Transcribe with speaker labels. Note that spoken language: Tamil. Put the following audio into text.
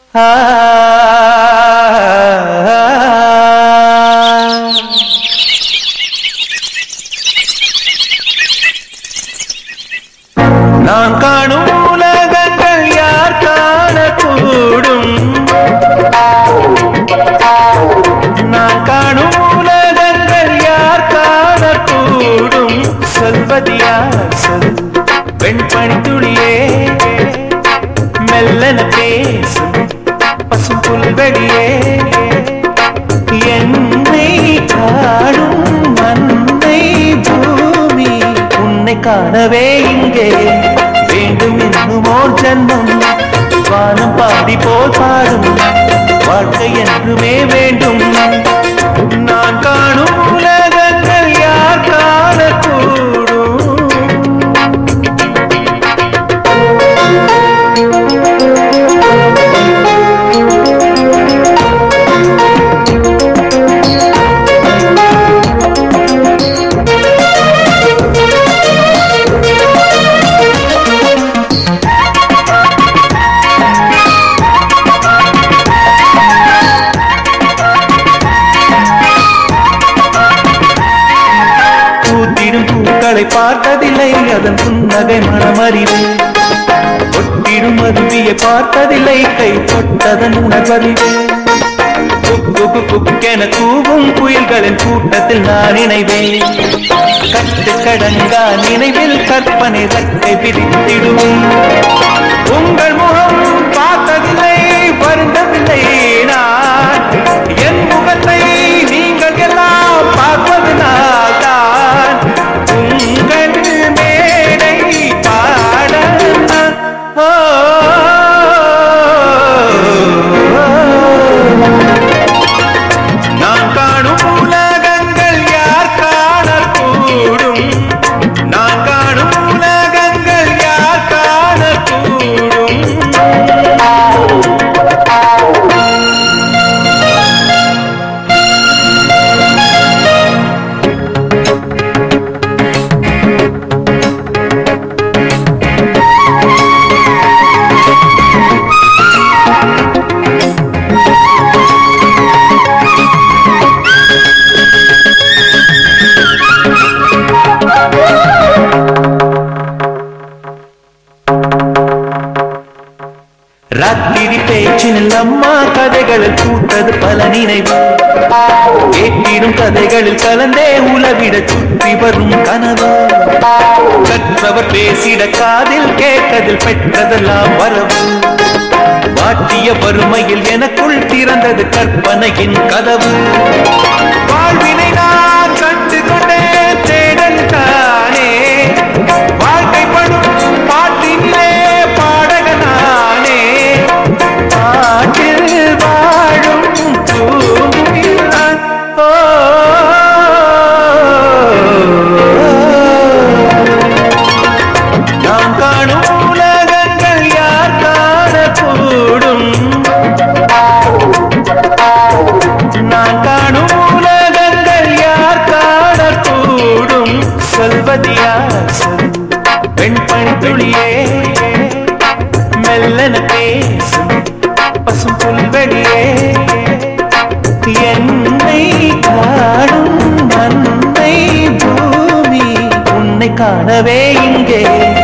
Speaker 1: நான் காணும் உலகங்கள் யார் காணக்கூடும் நான் காணும் உலகங்கள் யார் காணக்கூடும் சொல்வது யார் சொல் பெண் பணித்துளியே மெல்லன பேசும் பசும் புல்வெளியே என்னை காணும் மண்ணை பூமி உன்னை காணவே இங்கே வேண்டும் இன்னுமோர் ஜன்மம் வானம் பாடி போல் பாடும் வாழ்க்கை என்றுமே வேண்டும் நான் காணும் உலகங்கள் யார் காணக்கூடும் பூத்திடும் பூக்களை பார்த்ததில்லை அதன் புன்னகை மனமறிவு ஒட்டிடும் அருவியை பார்த்ததில்லை கை தொட்டதன் உணர்வறிவு குக்கு குக்கென கூவும் புயல்களின் கூட்டத்தில் நான் இணைவேன் கட்டு கடங்கா நினைவில் கற்பனை ரக்கை பிரித்திடுவேன் உங்கள் முகம் பார்த்ததில்லை வருந்தவில்லை நான் என் முகத்தை நீங்கள் எல்லாம் பார்ப்பதனால் தான் உங்கள் மேடை பாட ஓ, நான் காணும் உலகங்கள் யார் காணக்கூடும் நான் காணும் உலகங்கள் யார் காணக்கூடும் ராத்திரி பேச்சினில் அம்மா கதைகளில் கூட்டது பல நினைவு கேட்டிடும் கதைகளில் கலந்தே உலவிட சுற்றி வரும் கனவு கற்றவர் பேசிட காதில் கேட்டதில் பெற்றதெல்லாம் வரவு வாட்டிய வறுமையில் எனக்குள் திறந்தது கற்பனையின் கதவு வாழ்வினை நான் கண்டு கொண்டேன் தேடல் தானே வாழ்க்கைப்படும் பாட்டினிலே பாடகனானே பாட்டில் வாழும் பூமியில் நான் ஓ நாம் காணும் உலகங்கள் யார் காணக்கூடும் நான் காணும் உலகங்கள் யார் காணக்கூடும் சொல்வது யார் சொல் பெண் பணித்துளியே மெல்லன பேசும் பசும் புல்வெளியே என்னை காணும் மண்ணை பூமி உன்னை காணவே இங்கே